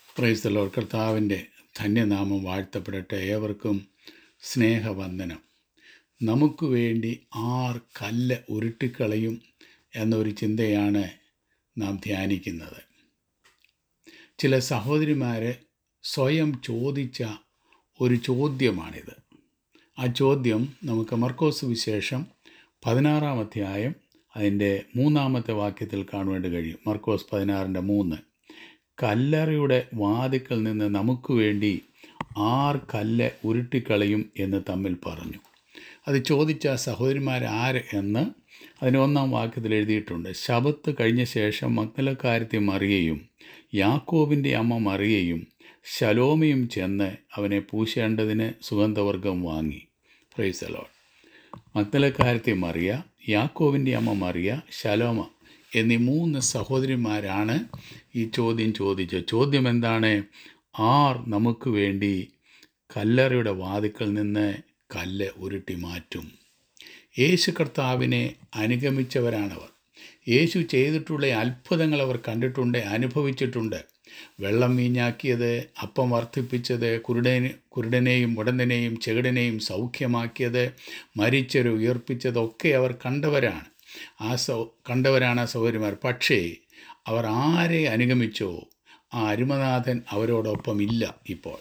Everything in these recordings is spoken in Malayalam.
പ്രൈസ്തലോർ കർത്താവിൻ്റെ ധന്യനാമം വാഴ്ത്തപ്പെടട്ടെ ഏവർക്കും സ്നേഹവന്ദനം നമുക്ക് വേണ്ടി ആർ കല്ല് ഉരുട്ടിക്കളയും എന്നൊരു ചിന്തയാണ് നാം ധ്യാനിക്കുന്നത് ചില സഹോദരിമാർ സ്വയം ചോദിച്ച ഒരു ചോദ്യമാണിത് ആ ചോദ്യം നമുക്ക് മർക്കോസ് വിശേഷം പതിനാറാം അധ്യായം അതിൻ്റെ മൂന്നാമത്തെ വാക്യത്തിൽ കാണുവാൻ കഴിയും മർക്കോസ് പതിനാറിൻ്റെ മൂന്ന് കല്ലറയുടെ വാതിക്കൽ നിന്ന് നമുക്ക് വേണ്ടി ആർ കല്ല് ഉരുട്ടിക്കളയും എന്ന് തമ്മിൽ പറഞ്ഞു അത് ചോദിച്ച സഹോദരിമാർ ആര് എന്ന് അതിന് ഒന്നാം വാക്യത്തിൽ എഴുതിയിട്ടുണ്ട് ശബത്ത് കഴിഞ്ഞ ശേഷം മഗ്നലക്കാരത്തി മറിയയും യാക്കോബിൻ്റെ അമ്മ മറിയയും ശലോമയും ചെന്ന് അവനെ പൂശേണ്ടതിന് സുഗന്ധവർഗം വാങ്ങി പ്രൈസലോൺ മഗ്നലക്കാരത്തി മറിയ യാക്കോവിൻ്റെ അമ്മ മറിയ ശലോമ എന്നീ മൂന്ന് സഹോദരിമാരാണ് ഈ ചോദ്യം ചോദിച്ചത് ചോദ്യം എന്താണ് ആർ നമുക്ക് വേണ്ടി കല്ലറയുടെ വാതിക്കൽ നിന്ന് കല്ല് ഉരുട്ടി മാറ്റും യേശു കർത്താവിനെ അനുഗമിച്ചവരാണവർ യേശു ചെയ്തിട്ടുള്ള അത്ഭുതങ്ങൾ അവർ കണ്ടിട്ടുണ്ട് അനുഭവിച്ചിട്ടുണ്ട് വെള്ളം വീഞ്ഞാക്കിയത് അപ്പം വർദ്ധിപ്പിച്ചത് കുരുടനെ കുരുടനെയും ഉടന്തനെയും ചെകിടനെയും സൗഖ്യമാക്കിയത് മരിച്ചവരെ ഉയർപ്പിച്ചതൊക്കെ അവർ കണ്ടവരാണ് ആ സൗ കണ്ടവരാണ് ആ സൗകര്യമാർ പക്ഷേ അവർ ആരെ അനുഗമിച്ചോ ആ അരുമനാഥൻ അവരോടൊപ്പം ഇല്ല ഇപ്പോൾ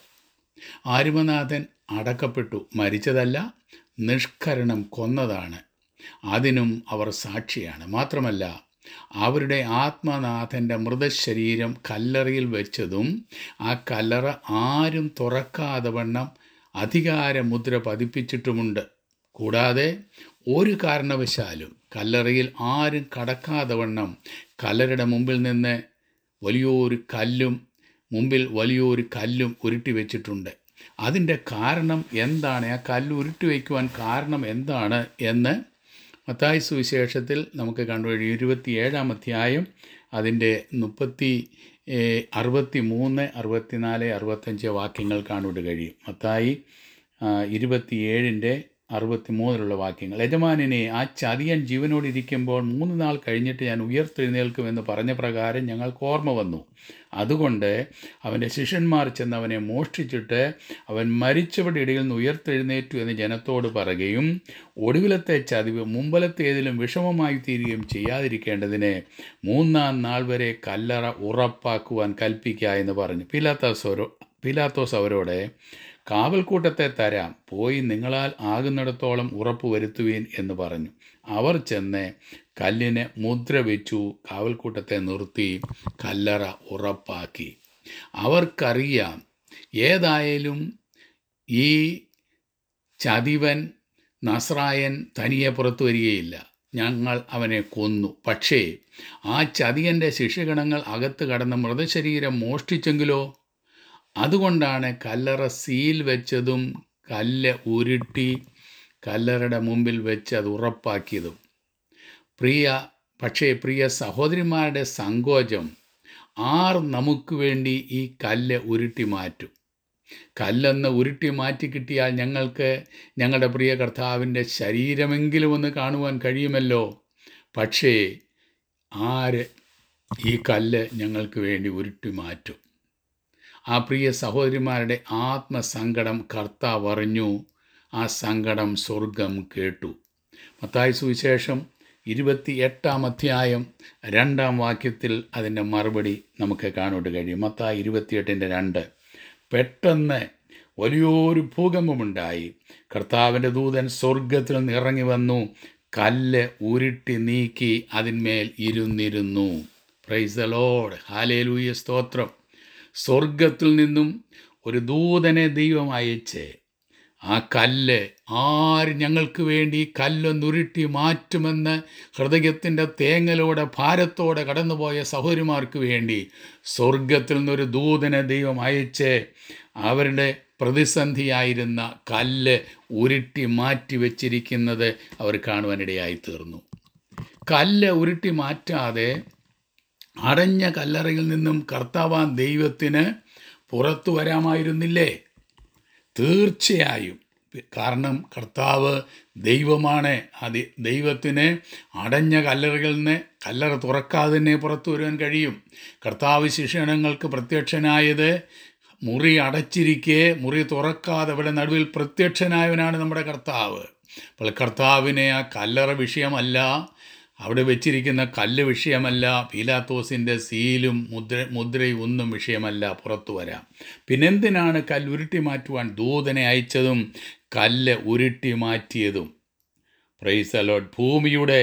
ആരുമനാഥൻ അടക്കപ്പെട്ടു മരിച്ചതല്ല നിഷ്കരണം കൊന്നതാണ് അതിനും അവർ സാക്ഷിയാണ് മാത്രമല്ല അവരുടെ ആത്മനാഥൻ്റെ മൃതശരീരം കല്ലറയിൽ വെച്ചതും ആ കല്ലറ ആരും തുറക്കാതെ വണ്ണം അധികാരമുദ്ര പതിപ്പിച്ചിട്ടുമുണ്ട് കൂടാതെ ഒരു കാരണവശാലും കല്ലറയിൽ ആരും കടക്കാതെ വണ്ണം കല്ലറയുടെ മുമ്പിൽ നിന്ന് വലിയൊരു കല്ലും മുമ്പിൽ വലിയൊരു കല്ലും ഉരുട്ടി വെച്ചിട്ടുണ്ട് അതിൻ്റെ കാരണം എന്താണ് ആ കല്ല് ഉരുട്ടി വയ്ക്കുവാൻ കാരണം എന്താണ് എന്ന് മത്തായി സുവിശേഷത്തിൽ നമുക്ക് കണ്ടുകഴിയും ഇരുപത്തിയേഴാം അധ്യായം അതിൻ്റെ മുപ്പത്തി അറുപത്തി മൂന്ന് അറുപത്തിനാല് അറുപത്തഞ്ച് വാക്യങ്ങൾ കാണുവാൻ കഴിയും മത്തായി ഇരുപത്തിയേഴിൻ്റെ അറുപത്തി മൂന്നിലുള്ള വാക്യങ്ങൾ യജമാനിനെ ആ ചതിയൻ ജീവനോടിരിക്കുമ്പോൾ മൂന്ന് നാൾ കഴിഞ്ഞിട്ട് ഞാൻ ഉയർത്തെഴുന്നേൽക്കുമെന്ന് പറഞ്ഞ പ്രകാരം ഞങ്ങൾക്ക് ഓർമ്മ വന്നു അതുകൊണ്ട് അവൻ്റെ ശിഷ്യന്മാർ ചെന്ന് അവനെ മോഷ്ടിച്ചിട്ട് അവൻ മരിച്ചവരുടെ ഇടയിൽ നിന്ന് ഉയർത്തെഴുന്നേറ്റു എന്ന് ജനത്തോട് പറയുകയും ഒടുവിലത്തെ ചതിവ് മുമ്പലത്തേതിലും വിഷമമായി തീരുകയും ചെയ്യാതിരിക്കേണ്ടതിന് മൂന്നാം നാൾ വരെ കല്ലറ ഉറപ്പാക്കുവാൻ കൽപ്പിക്കുക എന്ന് പറഞ്ഞു പിലാത്തോസോരോ പിലാത്തോസ് അവരോട് കാവൽക്കൂട്ടത്തെ തരാം പോയി നിങ്ങളാൽ ആകുന്നിടത്തോളം ഉറപ്പ് വരുത്തുവീൻ എന്ന് പറഞ്ഞു അവർ ചെന്ന് കല്ലിന് മുദ്ര വെച്ചു കാവൽക്കൂട്ടത്തെ നിർത്തി കല്ലറ ഉറപ്പാക്കി അവർക്കറിയാം ഏതായാലും ഈ ചതിവൻ നസ്രായൻ തനിയെ പുറത്തു വരികയില്ല ഞങ്ങൾ അവനെ കൊന്നു പക്ഷേ ആ ചതിയൻ്റെ ശിഷ്യഗണങ്ങൾ അകത്ത് കടന്ന് മൃതശരീരം മോഷ്ടിച്ചെങ്കിലോ അതുകൊണ്ടാണ് കല്ലറ സീൽ വെച്ചതും കല്ല് ഉരുട്ടി കല്ലറയുടെ മുമ്പിൽ വെച്ച് അത് ഉറപ്പാക്കിയതും പ്രിയ പക്ഷേ പ്രിയ സഹോദരിമാരുടെ സങ്കോചം ആർ നമുക്ക് വേണ്ടി ഈ കല്ല് ഉരുട്ടി മാറ്റും കല്ലെന്ന് ഉരുട്ടി മാറ്റി കിട്ടിയാൽ ഞങ്ങൾക്ക് ഞങ്ങളുടെ പ്രിയ കർത്താവിൻ്റെ ശരീരമെങ്കിലും ഒന്ന് കാണുവാൻ കഴിയുമല്ലോ പക്ഷേ ആര് ഈ കല്ല് ഞങ്ങൾക്ക് വേണ്ടി ഉരുട്ടി മാറ്റും ആ പ്രിയ സഹോദരിമാരുടെ ആത്മസങ്കടം കർത്താവ് അറിഞ്ഞു ആ സങ്കടം സ്വർഗം കേട്ടു മത്തായ സുവിശേഷം ഇരുപത്തി എട്ടാം അധ്യായം രണ്ടാം വാക്യത്തിൽ അതിൻ്റെ മറുപടി നമുക്ക് കാണോട്ട് കഴിയും മത്തായി ഇരുപത്തിയെട്ടിൻ്റെ രണ്ട് പെട്ടെന്ന് വലിയൊരു ഭൂകമ്പമുണ്ടായി കർത്താവിൻ്റെ ദൂതൻ സ്വർഗത്തിൽ നിന്ന് ഇറങ്ങി വന്നു കല്ല് ഉരുട്ടി നീക്കി അതിന്മേൽ ഇരുന്നിരുന്നു പ്രൈസ് ദ ലോഡ് ഹാലേലൂയ സ്തോത്രം സ്വർഗത്തിൽ നിന്നും ഒരു ദൂതനെ ദൈവം അയച്ച് ആ കല്ല് ആര് ഞങ്ങൾക്ക് വേണ്ടി കല്ലൊന്നുരുട്ടി മാറ്റുമെന്ന് ഹൃദയത്തിൻ്റെ തേങ്ങലോടെ ഭാരത്തോടെ കടന്നുപോയ സഹോദരിമാർക്ക് വേണ്ടി സ്വർഗത്തിൽ നിന്നൊരു ദൂതനെ ദൈവം അയച്ച് അവരുടെ പ്രതിസന്ധിയായിരുന്ന കല്ല് ഉരുട്ടി മാറ്റി വച്ചിരിക്കുന്നത് അവർ കാണുവാനിടയായി തീർന്നു കല്ല് ഉരുട്ടി മാറ്റാതെ അടഞ്ഞ കല്ലറയിൽ നിന്നും കർത്താവാൻ ദൈവത്തിന് പുറത്തു വരാമായിരുന്നില്ലേ തീർച്ചയായും കാരണം കർത്താവ് ദൈവമാണ് അത് ദൈവത്തിന് അടഞ്ഞ കല്ലറകളിൽ നിന്ന് കല്ലറ തുറക്കാതെ തന്നെ പുറത്തു വരുവാൻ കഴിയും കർത്താവ് ശിക്ഷണങ്ങൾക്ക് പ്രത്യക്ഷനായത് മുറി അടച്ചിരിക്കെ മുറി തുറക്കാതെ അവിടെ നടുവിൽ പ്രത്യക്ഷനായവനാണ് നമ്മുടെ കർത്താവ് അപ്പോൾ കർത്താവിനെ ആ കല്ലറ വിഷയമല്ല അവിടെ വെച്ചിരിക്കുന്ന കല്ല് വിഷയമല്ല പീലാത്തോസിൻ്റെ സീലും മുദ്ര മുദ്രയും ഒന്നും വിഷയമല്ല പുറത്തു വരാം പിന്നെന്തിനാണ് കല്ല് ഉരുട്ടി മാറ്റുവാൻ ദൂതനെ അയച്ചതും കല്ല് ഉരുട്ടി മാറ്റിയതും പ്രൈസ് അലോട്ട് ഭൂമിയുടെ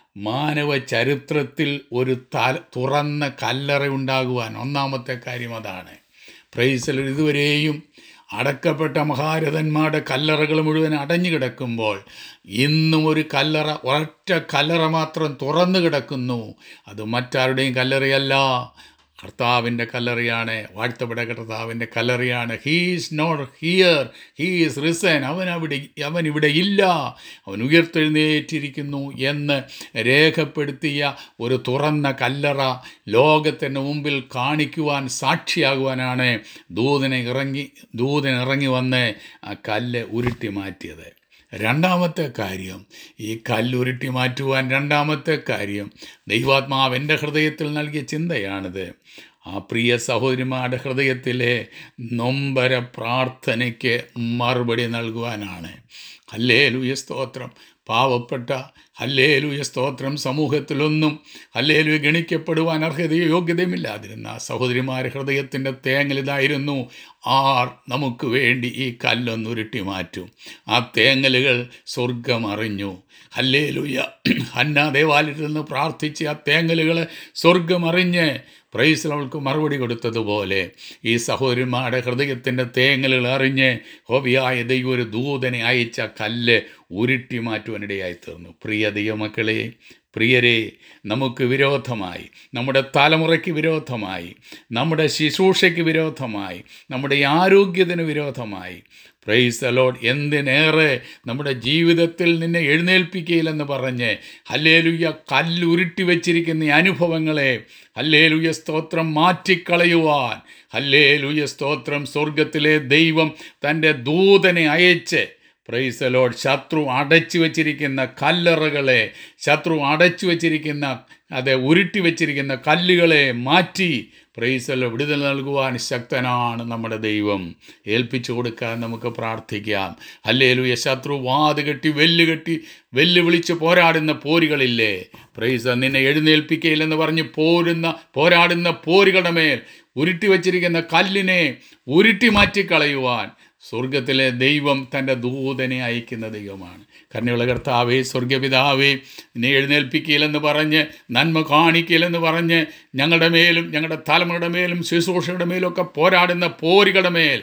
മാനവ ചരിത്രത്തിൽ ഒരു തല തുറന്ന കല്ലറ ഉണ്ടാകുവാൻ ഒന്നാമത്തെ കാര്യം അതാണ് പ്രൈസൽ ഇതുവരെയും അടക്കപ്പെട്ട മഹാരഥന്മാരുടെ കല്ലറകൾ മുഴുവൻ അടഞ്ഞു കിടക്കുമ്പോൾ ഇന്നും ഒരു കല്ലറ ഒരൊറ്റ കല്ലറ മാത്രം തുറന്നു കിടക്കുന്നു അത് മറ്റാരുടെയും കല്ലറയല്ല കർത്താവിൻ്റെ കല്ലറിയാണ് വാഴ്ത്തപ്പെട്ട കർത്താവിൻ്റെ കല്ലറിയാണ് he's not here he's risen അവൻ അവിടെ അവൻ ഇവിടെ ഇല്ല അവൻ ഉയർത്തെഴുന്നേറ്റിരിക്കുന്നു എന്ന് രേഖപ്പെടുത്തിയ ഒരു തുറന്ന കല്ലറ ലോകത്തിൻ്റെ മുമ്പിൽ കാണിക്കുവാൻ സാക്ഷിയാകുവാനാണ് ദൂതനെ ഇറങ്ങി ദൂതൻ ഇറങ്ങി വന്ന് ആ കല്ല് ഉരുട്ടി മാറ്റിയത് രണ്ടാമത്തെ കാര്യം ഈ കല്ലുരുട്ടി മാറ്റുവാൻ രണ്ടാമത്തെ കാര്യം ദൈവാത്മാവ് എൻ്റെ ഹൃദയത്തിൽ നൽകിയ ചിന്തയാണിത് ആ പ്രിയ സഹോദരിമാരുടെ ഹൃദയത്തിലെ നൊമ്പര പ്രാർത്ഥനയ്ക്ക് മറുപടി നൽകുവാനാണ് ഹല്ലേലൂയ സ്തോത്രം പാവപ്പെട്ട ഹല്ലേലൂയ സ്തോത്രം സമൂഹത്തിലൊന്നും ഹല്ലേലൂയ ഗണിക്കപ്പെടുവാൻ അർഹതയോ യോഗ്യതയുമില്ലാതിരുന്ന ആ സഹോദരിമാരുടെ ഹൃദയത്തിൻ്റെ തേങ്ങലിതായിരുന്നു ആർ നമുക്ക് വേണ്ടി ഈ കല്ലൊന്ന് ഉരുട്ടി മാറ്റും ആ തേങ്ങലുകൾ സ്വർഗം അറിഞ്ഞു ഹല്ലേലൂയ ഹന്ന ദേവാലയത്തിൽ നിന്ന് പ്രാർത്ഥിച്ച് ആ തേങ്ങലുകൾ സ്വർഗം അറിഞ്ഞ് പ്രൈസ് അവൾക്ക് മറുപടി കൊടുത്തതുപോലെ ഈ സഹോദരന്മാരുടെ ഹൃദയത്തിൻ്റെ തേങ്ങലുകൾ അറിഞ്ഞ് ഹോബിയായ ദൈവം ഒരു ദൂതനെ അയച്ച കല്ല് ഉരുട്ടി മാറ്റുവാനിടയായി തീർന്നു പ്രിയ ദൈവമക്കളെ പ്രിയരെ നമുക്ക് വിരോധമായി നമ്മുടെ തലമുറയ്ക്ക് വിരോധമായി നമ്മുടെ ശുശ്രൂഷയ്ക്ക് വിരോധമായി നമ്മുടെ ആരോഗ്യത്തിന് വിരോധമായി പ്രൈസ് അലോഡ് എന്തിനേറെ നമ്മുടെ ജീവിതത്തിൽ നിന്നെ എഴുന്നേൽപ്പിക്കുകയില്ലെന്ന് പറഞ്ഞ് ഹല്ലേലുയ്യ കല്ലുരുട്ടി വച്ചിരിക്കുന്ന ഈ അനുഭവങ്ങളെ ഹല്ലേലുയ്യ സ്തോത്രം മാറ്റിക്കളയുവാൻ ഹല്ലേലുയ്യ സ്തോത്രം സ്വർഗത്തിലെ ദൈവം തൻ്റെ ദൂതനെ അയച്ച് പ്രൈസലോഡ് ശത്രു അടച്ചു വച്ചിരിക്കുന്ന കല്ലറകളെ ശത്രു അടച്ചു വച്ചിരിക്കുന്ന അത് ഉരുട്ടി വച്ചിരിക്കുന്ന കല്ലുകളെ മാറ്റി പ്രൈസലോ വിടുതൽ നൽകുവാൻ ശക്തനാണ് നമ്മുടെ ദൈവം ഏൽപ്പിച്ചു കൊടുക്കാൻ നമുക്ക് പ്രാർത്ഥിക്കാം അല്ലേലുയ ശത്രു വാത് കെട്ടി വെല്ലുകെട്ടി വെല്ലുവിളിച്ച് പോരാടുന്ന പോരുകളില്ലേ പ്രൈസ നിന്നെ എഴുന്നേൽപ്പിക്കയില്ലെന്ന് പറഞ്ഞ് പോരുന്ന പോരാടുന്ന പോരുകളുടെ മേൽ ഉരുട്ടി വച്ചിരിക്കുന്ന കല്ലിനെ ഉരുട്ടി മാറ്റിക്കളയുവാൻ സ്വർഗത്തിലെ ദൈവം തൻ്റെ ദൂതനെ അയക്കുന്ന ദൈവമാണ് കരുണയുള്ള കർത്താവേ സ്വർഗപിതാവേ നിന്നെ എഴുന്നേൽപ്പിക്കില്ലെന്ന് പറഞ്ഞ് നന്മ കാണിക്കില്ലെന്ന് പറഞ്ഞ് ഞങ്ങളുടെ മേലും ഞങ്ങളുടെ തലമുറയുടെ മേലും ശുശ്രൂഷയുടെ മേലും ഒക്കെ പോരാടുന്ന പോരുകളുടെ മേൽ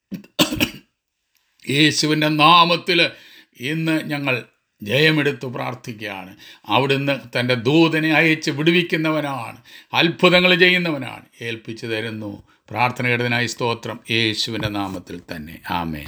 യേശുവിൻ്റെ നാമത്തിൽ ഇന്ന് ഞങ്ങൾ ജയമെടുത്ത് പ്രാർത്ഥിക്കുകയാണ് അവിടുന്ന് തൻ്റെ ദൂതനെ അയച്ച് വിടുവിക്കുന്നവനാണ് അത്ഭുതങ്ങൾ ചെയ്യുന്നവനാണ് ഏൽപ്പിച്ചു തരുന്നു പ്രാർത്ഥന കേട്ടതിനായി സ്തോത്രം യേശുവിൻ്റെ നാമത്തിൽ തന്നെ ആമേ